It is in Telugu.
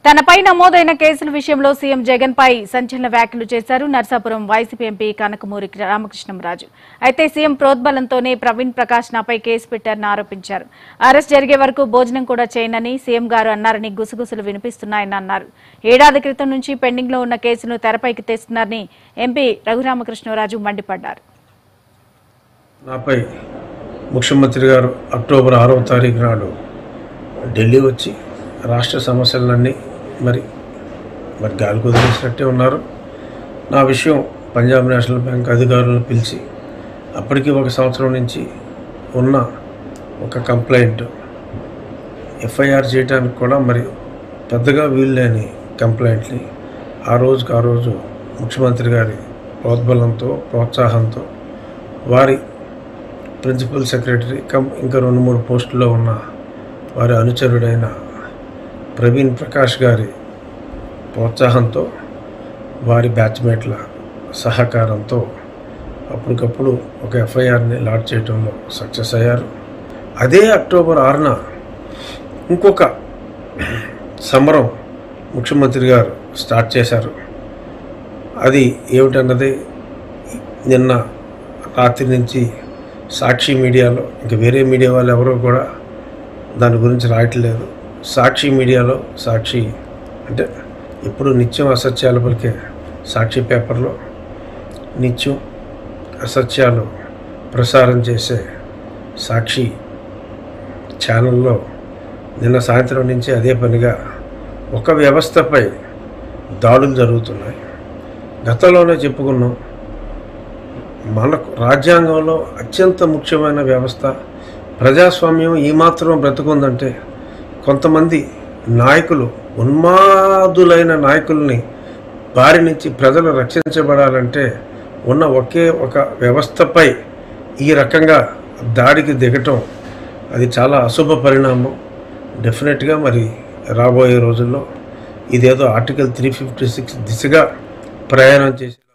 తనపై నమోదైన కేసుల విషయంలో సీఎం జగన్ పై సంచలన వ్యాఖ్యలు చేశారు నర్సాపురం వైసీపీ ఎంపీ కనకమూరి రామకృష్ణంరాజు అయితే సీఎం ప్రోద్బలంతోనే ప్రవీణ్ ప్రకాష్ నాపై కేసు పెట్టారని ఆరోపించారు అరెస్ట్ జరిగే వరకు భోజనం కూడా చేయనని సీఎం గారు అన్నారని గుసగుసలు వినిపిస్తున్నాయని అన్నారు ఏడాది క్రితం నుంచి పెండింగ్ లో ఉన్న కేసును తెరపైకి తెస్తున్నారని ఎంపీ రఘురామకృష్ణరాజు మండిపడ్డారు నాపై ముఖ్యమంత్రి గారు అక్టోబర్ ఆరవ తారీఖు నాడు ఢిల్లీ వచ్చి రాష్ట్ర సమస్యలన్నీ మరి మరి గాలి కుదిరేసినట్టే ఉన్నారు నా విషయం పంజాబ్ నేషనల్ బ్యాంక్ అధికారులను పిలిచి అప్పటికి ఒక సంవత్సరం నుంచి ఉన్న ఒక కంప్లైంట్ ఎఫ్ఐఆర్ చేయడానికి కూడా మరి పెద్దగా వీల్లేని కంప్లైంట్ని ఆ రోజుకి ఆ రోజు ముఖ్యమంత్రి గారి ప్రోద్బలంతో ప్రోత్సాహంతో వారి ప్రిన్సిపల్ సెక్రటరీ కమ్ ఇంకా రెండు మూడు పోస్టుల్లో ఉన్న వారి అనుచరుడైన ప్రవీణ్ ప్రకాష్ గారి ప్రోత్సాహంతో వారి బ్యాచ్మేట్ల సహకారంతో అప్పటికప్పుడు ఒక ఎఫ్ఐఆర్ని లాడ్ చేయడంలో సక్సెస్ అయ్యారు అదే అక్టోబర్ ఆరున ఇంకొక సమరం ముఖ్యమంత్రి గారు స్టార్ట్ చేశారు అది ఏమిటన్నది నిన్న రాత్రి నుంచి సాక్షి మీడియాలో ఇంకా వేరే మీడియా వాళ్ళు ఎవరో కూడా దాని గురించి రాయట్లేదు సాక్షి మీడియాలో సాక్షి అంటే ఇప్పుడు నిత్యం అసత్యాలు పలికే సాక్షి పేపర్లో నిత్యం అసత్యాలు ప్రసారం చేసే సాక్షి ఛానల్లో నిన్న సాయంత్రం నుంచి అదే పనిగా ఒక వ్యవస్థపై దాడులు జరుగుతున్నాయి గతంలోనే చెప్పుకున్నాం మనకు రాజ్యాంగంలో అత్యంత ముఖ్యమైన వ్యవస్థ ప్రజాస్వామ్యం ఈ మాత్రం బ్రతుకుందంటే కొంతమంది నాయకులు ఉన్మాదులైన నాయకుల్ని బారి నుంచి ప్రజలు రక్షించబడాలంటే ఉన్న ఒకే ఒక వ్యవస్థపై ఈ రకంగా దాడికి దిగటం అది చాలా అశుభ పరిణామం డెఫినెట్గా మరి రాబోయే రోజుల్లో ఇదేదో ఆర్టికల్ త్రీ ఫిఫ్టీ సిక్స్ దిశగా ప్రయాణం చేసి